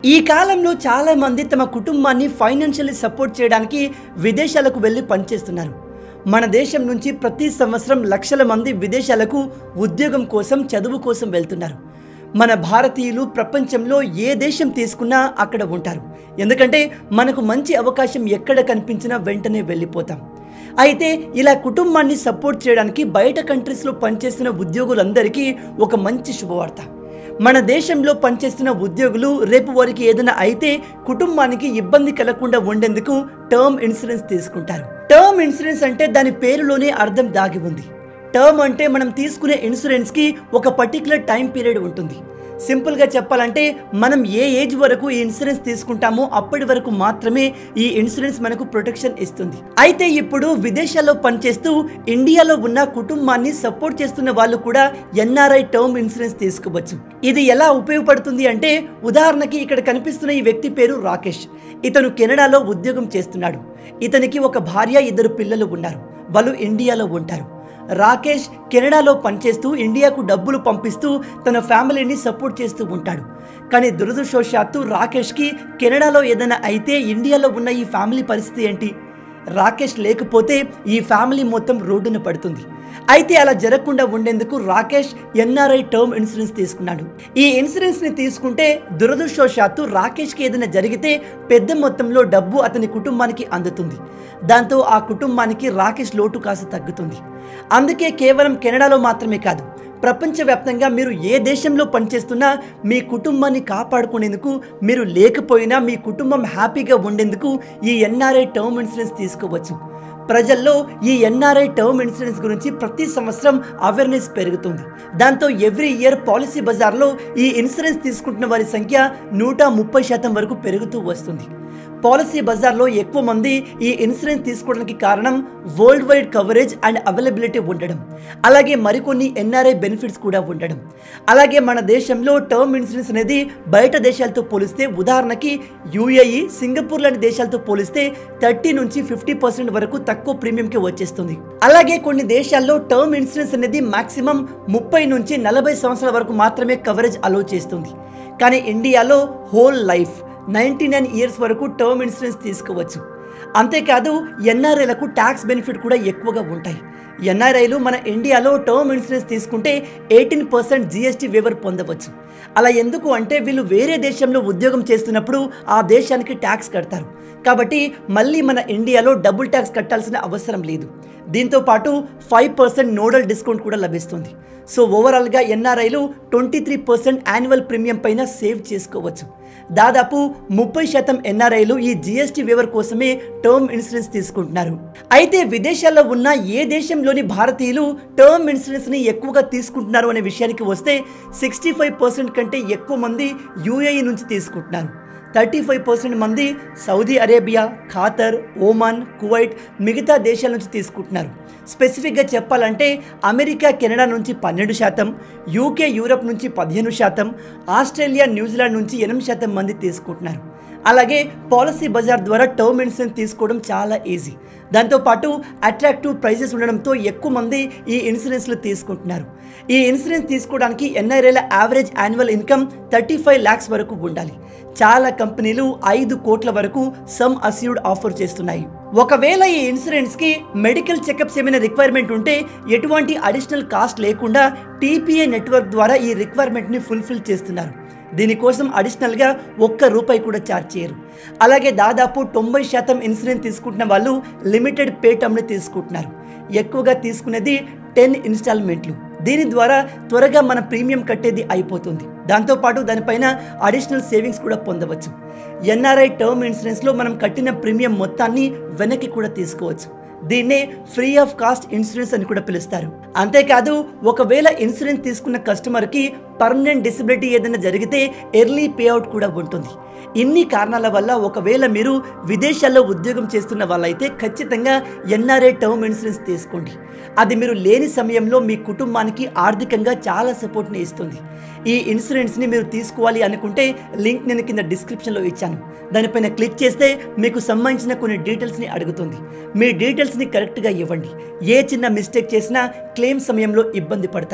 ఈ కాలంలో చాలా మంది తమ కుటుంబాన్ని ఫైనాన్షియల్లీ సపోర్ట్ చేయడానికి విదేశాలకు వెళ్ళి పనిచేస్తున్నారు మన దేశం నుంచి ప్రతి సంవత్సరం లక్షల మంది విదేశాలకు ఉద్యోగం కోసం చదువు కోసం వెళ్తున్నారు మన భారతీయులు ప్రపంచంలో ఏ దేశం తీసుకున్నా అక్కడ ఉంటారు ఎందుకంటే మనకు మంచి అవకాశం ఎక్కడ కనిపించినా వెంటనే వెళ్ళిపోతాం అయితే ఇలా కుటుంబాన్ని సపోర్ట్ చేయడానికి బయట కంట్రీస్లో పనిచేస్తున్న ఉద్యోగులందరికీ ఒక మంచి శుభవార్త మన దేశంలో పనిచేస్తున్న ఉద్యోగులు రేపు వారికి ఏదైనా అయితే కుటుంబానికి ఇబ్బంది కలగకుండా ఉండేందుకు టర్మ్ ఇన్సూరెన్స్ తీసుకుంటారు టర్మ్ ఇన్సూరెన్స్ అంటే దాని పేరులోనే అర్థం దాగి ఉంది టర్మ్ అంటే మనం తీసుకునే ఇన్సూరెన్స్కి ఒక పర్టికులర్ టైం పీరియడ్ ఉంటుంది సింపుల్గా చెప్పాలంటే మనం ఏ ఏజ్ వరకు ఈ ఇన్సూరెన్స్ తీసుకుంటామో అప్పటి వరకు మాత్రమే ఈ ఇన్సూరెన్స్ మనకు ప్రొటెక్షన్ ఇస్తుంది అయితే ఇప్పుడు విదేశాల్లో పనిచేస్తూ ఇండియాలో ఉన్న కుటుంబాన్ని సపోర్ట్ చేస్తున్న వాళ్ళు కూడా ఎన్ఆర్ఐ టర్మ్ ఇన్సూరెన్స్ తీసుకోవచ్చు ఇది ఎలా ఉపయోగపడుతుంది అంటే ఉదాహరణకి ఇక్కడ కనిపిస్తున్న ఈ వ్యక్తి పేరు రాకేష్ ఇతను కెనడాలో ఉద్యోగం చేస్తున్నాడు ఇతనికి ఒక భార్య ఇద్దరు పిల్లలు ఉన్నారు వాళ్ళు ఇండియాలో ఉంటారు రాకేష్ కెనడాలో పనిచేస్తూ ఇండియాకు డబ్బులు పంపిస్తూ తన ఫ్యామిలీని సపోర్ట్ చేస్తూ ఉంటాడు కానీ దురదృష్టవశాత్తు రాకేష్కి కెనడాలో ఏదైనా అయితే ఇండియాలో ఉన్న ఈ ఫ్యామిలీ పరిస్థితి ఏంటి రాకేష్ లేకపోతే ఈ ఫ్యామిలీ మొత్తం రోడ్డున పడుతుంది అయితే అలా జరగకుండా ఉండేందుకు రాకేష్ ఎన్ఆర్ఐ టర్మ్ ఇన్సూరెన్స్ తీసుకున్నాడు ఈ ఇన్సూరెన్స్ ని తీసుకుంటే దురదృష్టవశాత్తు రాకేష్కి ఏదైనా జరిగితే పెద్ద మొత్తంలో డబ్బు అతని కుటుంబానికి అందుతుంది దాంతో ఆ కుటుంబానికి రాకేష్ లోటు కాస్త తగ్గుతుంది అందుకే కేవలం కెనడాలో మాత్రమే కాదు ప్రపంచవ్యాప్తంగా మీరు ఏ దేశంలో పనిచేస్తున్నా మీ కుటుంబాన్ని కాపాడుకునేందుకు మీరు లేకపోయినా మీ కుటుంబం హ్యాపీగా ఉండేందుకు ఈ ఎన్ఆర్ఐ టర్మ్ ఇన్సూరెన్స్ తీసుకోవచ్చు ప్రజల్లో ఈ ఎన్ఆర్ఐ టర్మ్ ఇన్సూరెన్స్ గురించి ప్రతి సంవత్సరం అవేర్నెస్ పెరుగుతుంది దాంతో ఎవ్రీ ఇయర్ పాలసీ బజార్లో ఈ ఇన్సూరెన్స్ తీసుకుంటున్న వారి సంఖ్య నూట ముప్పై శాతం వరకు పెరుగుతూ వస్తుంది పాలసీ బజార్లో ఎక్కువ మంది ఈ ఇన్సూరెన్స్ తీసుకోవడానికి కారణం world wide coverage and availability ఉండడం అలాగే మరికొన్ని ఎన్ఆర్ఐ బెనిఫిట్స్ కూడా ఉండడం అలాగే మన దేశంలో టర్మ్ ఇన్సూరెన్స్ అనేది బయట దేశాలతో పోలిస్తే ఉదాహరణకి యూఏఈ సింగపూర్ లాంటి దేశాలతో పోలిస్తే థర్టీ నుంచి ఫిఫ్టీ పర్సెంట్ వరకు తక్కువ ప్రీమియంకి వచ్చేస్తుంది అలాగే కొన్ని దేశాల్లో టర్మ్ ఇన్సూరెన్స్ అనేది మాక్సిమం ముప్పై నుంచి నలభై సంవత్సరాల వరకు మాత్రమే కవరేజ్ అలో చేస్తుంది కానీ ఇండియాలో whole life ninety nine years వరకు టర్మ్ ఇన్సూరెన్స్ తీసుకోవచ్చు అంతేకాదు ఎన్ఆర్ఐలకు ట్యాక్స్ బెనిఫిట్ కూడా ఎక్కువగా ఉంటాయి ఎన్ఆర్ఐలు మన ఇండియాలో టర్మ్ ఇన్సూరెన్స్ తీసుకుంటే ఎయిటీన్ పర్సెంట్ జిఎస్టీ వేవర్ పొందవచ్చు అలా ఎందుకు అంటే వీళ్ళు వేరే దేశంలో ఉద్యోగం చేస్తున్నప్పుడు ఆ దేశానికి ట్యాక్స్ కడతారు కాబట్టి మళ్ళీ మన ఇండియాలో డబుల్ ట్యాక్స్ కట్టాల్సిన అవసరం లేదు దీంతో పాటు ఫైవ్ పర్సెంట్ నోడల్ డిస్కౌంట్ కూడా లభిస్తుంది సో ఓవరాల్గా ఎన్ఆర్ఐలు twenty three percent annual premium పైన సేవ్ చేసుకోవచ్చు దాదాపు ముప్పై శాతం ఎన్ఆర్ఐలు ఈ జిఎస్టీ వేవర్ కోసమే టర్మ్ ఇన్సూరెన్స్ తీసుకుంటున్నారు అయితే విదేశాల్లో ఉన్న ఏ దేశంలోని భారతీయులు టర్మ్ ఇన్సూరెన్స్ని ఎక్కువగా తీసుకుంటున్నారు అనే విషయానికి వస్తే సిక్స్టీ ఫైవ్ పర్సెంట్ కంటే ఎక్కువ మంది యూఏఈ నుంచి తీసుకుంటున్నారు థర్టీ ఫైవ్ పర్సెంట్ మంది Saudi Arabia Qatar Oman Kuwait మిగతా దేశాల నుంచి తీసుకుంటున్నారు స్పెసిఫిక్గా చెప్పాలంటే అమెరికా కెనడా నుంచి పన్నెండు శాతం యూకే యూరప్ నుంచి పదిహేను శాతం ఆస్ట్రేలియా న్యూజిలాండ్ నుంచి ఎనిమిది శాతం మంది తీసుకుంటున్నారు అలాగే పాలసీ బజార్ ద్వారా టర్మ్ ఇన్సూరెన్స్ తీసుకోవడం చాలా ఈజీ దాంతోపాటు అట్రాక్టివ్ ప్రైజెస్ ఉండడంతో ఎక్కువ మంది ఈ ఇన్సూరెన్స్లు తీసుకుంటున్నారు ఈ ఇన్సూరెన్స్ తీసుకోవడానికి ఎన్ఐరేల average annual income thirty five lakhs వరకు ఉండాలి చాలా కంపెనీలు ఐదు కోట్ల వరకు సమ్ అస్యూర్డ్ ఆఫర్ చేస్తున్నాయి ఒకవేళ ఈ ఇన్సూరెన్స్కి మెడికల్ చెకప్స్ ఏమైనా రిక్వైర్మెంట్ ఉంటే ఎటువంటి అడిషనల్ కాస్ట్ లేకుండా టీపీఏ నెట్వర్క్ ద్వారా ఈ రిక్వైర్మెంట్ని ఫుల్ఫిల్ చేస్తున్నారు దీనికోసం అడిషనల్గా ఒక్క రూపాయి కూడా ఛార్జ్ చేయరు అలాగే దాదాపు తొంభై శాతం ఇన్సూరెన్స్ తీసుకుంటున్న వాళ్ళు లిమిటెడ్ పే టర్మ్ని తీసుకుంటున్నారు ఎక్కువగా తీసుకునేది టెన్ ఇన్స్టాల్మెంట్లు దీని ద్వారా త్వరగా మన ప్రీమియం కట్టేది అయిపోతుంది దాంతోపాటు దానిపైన అడిషనల్ సేవింగ్స్ కూడా పొందవచ్చు ఎన్ఆర్ఐ టర్మ్ ఇన్సూరెన్స్లో మనం కట్టిన ప్రీమియం మొత్తాన్ని వెనక్కి కూడా తీసుకోవచ్చు దీన్నే ఫ్రీ ఆఫ్ కాస్ట్ ఇన్సూరెన్స్ అని కూడా పిలుస్తారు అంతేకాదు ఒకవేళ ఇన్సూరెన్స్ తీసుకున్న కస్టమర్కి పర్మనెంట్ డిసబిలిటీ ఏదైనా జరిగితే ఎర్లీ పేఅవుట్ కూడా ఉంటుంది ఇన్ని కారణాల వల్ల ఒకవేళ మీరు విదేశాల్లో ఉద్యోగం చేస్తున్న వాళ్ళైతే ఖచ్చితంగా ఎన్ఆర్ఐ టర్మ్ ఇన్సూరెన్స్ తీసుకోండి అది మీరు లేని సమయంలో మీ కుటుంబానికి ఆర్థికంగా చాలా సపోర్ట్ని ఇస్తుంది ఈ ఇన్సూరెన్స్ని మీరు తీసుకోవాలి అనుకుంటే లింక్ నేను కింద డిస్క్రిప్షన్లో ఇచ్చాను దానిపైన క్లిక్ చేస్తే మీకు సంబంధించిన కొన్ని డీటెయిల్స్ని అడుగుతుంది మీ డీటెయిల్స్ని కరెక్ట్గా ఇవ్వండి ఏ చిన్న మిస్టేక్ చేసినా క్లెయిమ్ సమయంలో ఇబ్బంది పడతారు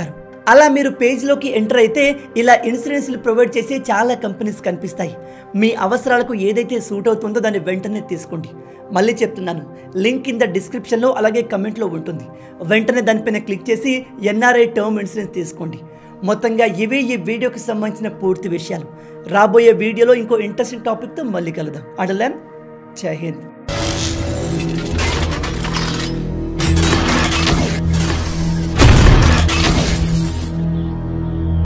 అలా మీరు పేజ్లోకి ఎంటర్ అయితే ఇలా ఇన్సూరెన్స్లు ప్రొవైడ్ చేసే చాలా కంపెనీస్ కనిపిస్తాయి మీ అవసరాలకు ఏదైతే సూట్ అవుతుందో దాన్ని వెంటనే తీసుకోండి మళ్ళీ చెప్తున్నాను లింక్ ఇన్ ద డిస్క్రిప్షన్లో అలాగే కమెంట్లో ఉంటుంది వెంటనే దానిపైన క్లిక్ చేసి ఎన్ఆర్ఐ టర్మ్ ఇన్సూరెన్స్ తీసుకోండి మొత్తంగా ఇవే ఈ వీడియోకి సంబంధించిన పూర్తి విషయాలు రాబోయే వీడియోలో ఇంకో ఇంట్రెస్టింగ్ టాపిక్తో మళ్ళీ కలుద్దాం అడలాం జై హింద్